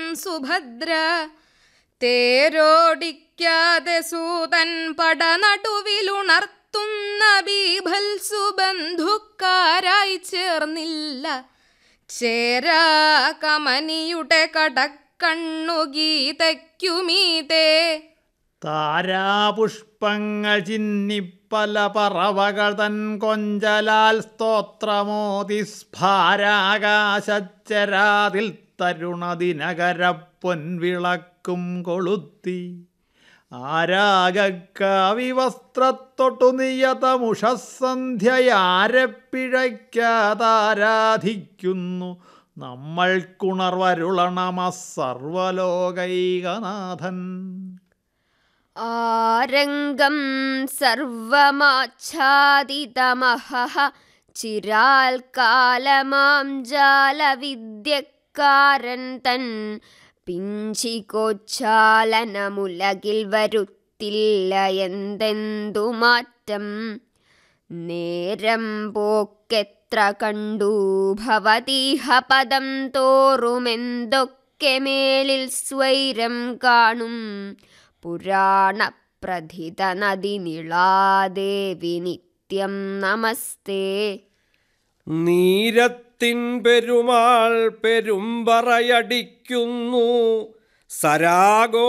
സുഭദ്ര തേരോടിക്കാതെ സൂതൻ പടനടുവിലുണർത്തുന്ന ബീഭത്സു ബന്ധുക്കാരായി ചേർന്നില്ല ചേരാ കമനിയുടെ കടക്കണ്ണു ഗീതയ്ക്കുമീതേ താരാപുഷ്പങ്ങൾ ചിന്നിപ്പല പറവകൾ തൻ കൊഞ്ചലാൽ സ്തോത്രമോതി സ്ഫാരാകാശച്ചരാതിൽ തരുണദിനകര പൊൻവിളക്കും കൊളുത്തി ആരാഗക്കാവിവസ്ത്രത്തൊട്ടു നിയതമുഷസന്ധ്യയാരെ പിഴയ്ക്കാതാരാധിക്കുന്നു നമ്മൾക്കുണർവരുളണമ സർവലോകൈകനാഥൻ ആരംഗം സർവമാച്ഛാദിതമഹഃ ചിരാൽ കാലമാം ജാലവിദ്യക്കാരൻ തൻ പിഞ്ചികോച്ചാലനമുലകിൽ വരുത്തില്ല എന്തെന്തു മാറ്റം നേരം പോക്കെത്ര കണ്ടു ഭവതീഹ പദം തോറുമെന്തൊക്കെ മേലിൽ സ്വൈരം കാണും പുരാണപ്രഥിത നദി നിളാദേവി നിത്യം നമസ്തേ നീരത്തിൻ പെരുമാൾ പെരുമ്പറയടിക്കുന്നു സരാഗോ